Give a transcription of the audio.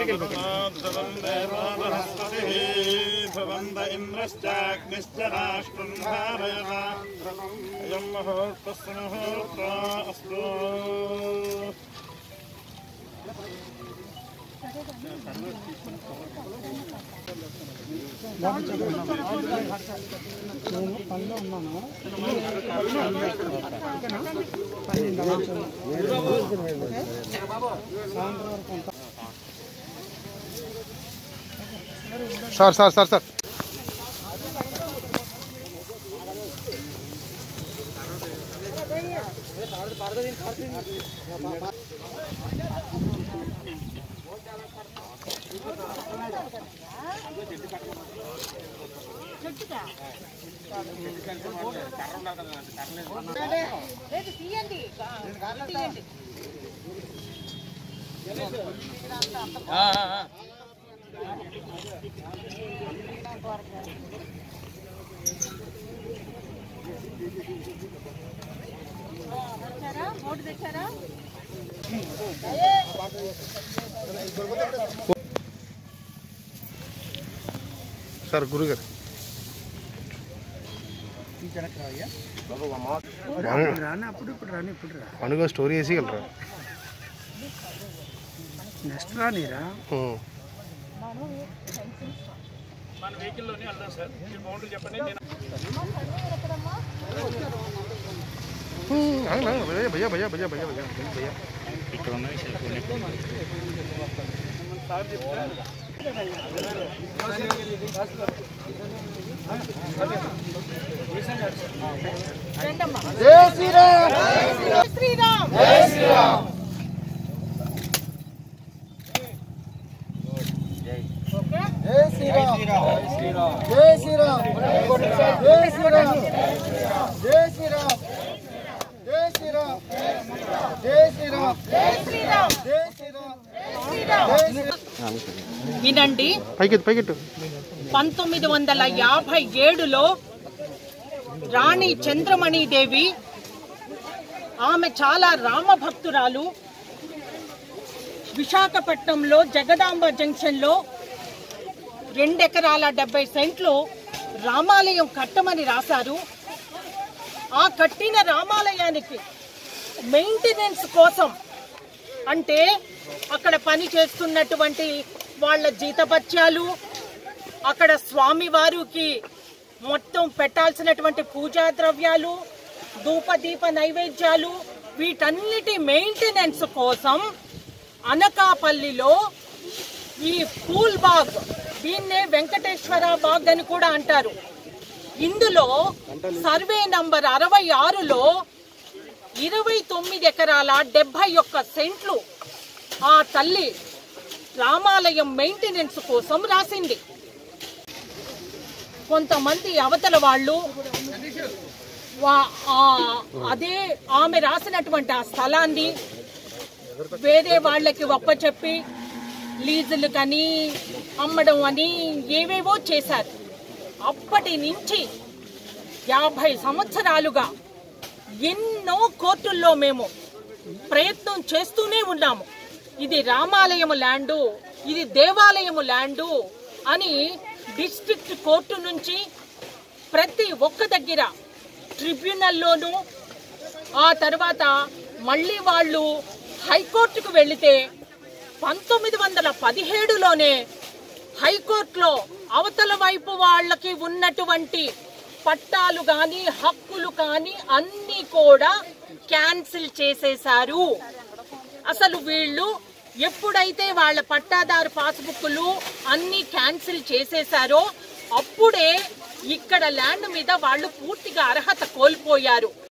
భవంత ఇంద్రశ్చాగ్నిశ్చ రాష్ట్రం ధారయత అయం ముహూర్తస్సు ముహూర్త అస్తు సార్ సార్ సార్ సార్ లేదు తీయండి తీయండి తెచ్చారా మోటు తెచ్చారా సార్ గురుగారు రాని అప్పుడు ఇప్పుడు రాని ఇప్పుడు రా అనుగా స్టోరీ వేసి వెళ్ళరా నెక్స్ట్ రానిరా మన వెహికల్లోనే వెళ్దాం సార్ మీరు బౌండరీ చెప్పండి నేను భయ్యా భయ్యా భయ్యా భయ్యా భయ్యా భయ్యా భయ్యా రండమ్మా జై శ్రీరామ్ జై శ్రీరామ్ వినండి పైకెత్తు పైకెట్టు పంతొమ్మిది వందల యాభై ఏడులో రాణి చంద్రమణి దేవి ఆమె చాలా రామభక్తురాలు విశాఖపట్నంలో జగదాంబ జంక్షన్లో రెండెకరాల డెబ్బై సెంట్లు రామాలయం కట్టమని రాశారు ఆ కట్టిన రామాలయానికి మెయింటెనెన్స్ కోసం అంటే అక్కడ పని చేస్తున్నటువంటి వాళ్ళ జీతభత్యాలు అక్కడ స్వామివారికి మొత్తం పెట్టాల్సినటువంటి పూజా ద్రవ్యాలు ధూపదీప నైవేద్యాలు వీటన్నిటి మెయింటెనెన్స్ కోసం అనకాపల్లిలో ఈ పూల్ బాగ్ దీన్నే వెంకటేశ్వర బాగ్ అని కూడా అంటారు ఇందులో సర్వే నంబర్ అరవై ఆరులో ఇరవై తొమ్మిది ఎకరాల డెబ్బై ఒక్క సెంట్లు ఆ తల్లి రామాలయం మెయింటెనెన్స్ కోసం రాసింది కొంతమంది అవతల వాళ్ళు వా- ఆ- అదే ఆమె రాసినటువంటి ఆ స్థలాన్ని వేరే వాళ్ళకి ఒప్పచెప్పి లీజులు కానీ అమ్మడం అని ఏవేవో చేశారు అప్పటి నుంచి యాభై సంవత్సరాలుగా ఎన్నో కోర్టుల్లో మేము ప్రయత్నం చేస్తూనే ఉన్నాము ఇది రామాలయము ల్యాండు ఇది దేవాలయము ల్యాండు అని డిస్ట్రిక్ట్ కోర్టు నుంచి ప్రతి ఒక్క దగ్గర ట్రిబ్యునల్లోనూ ఆ తర్వాత మళ్ళీ వాళ్ళు హైకోర్టుకు వెళితే పంతొమ్మిది వందల పదిహేడులోనే హైకోర్టులో అవతల వైపు వాళ్ళకి ఉన్నటువంటి పట్టాలు కానీ హక్కులు కానీ అన్నీ కూడా క్యాన్సిల్ చేసేశారు అసలు వీళ్ళు ఎప్పుడైతే వాళ్ళ పట్టాదారు పాస్బుక్లు అన్ని క్యాన్సిల్ చేసేశారో అప్పుడే ఇక్కడ ల్యాండ్ మీద వాళ్ళు పూర్తిగా అర్హత కోల్పోయారు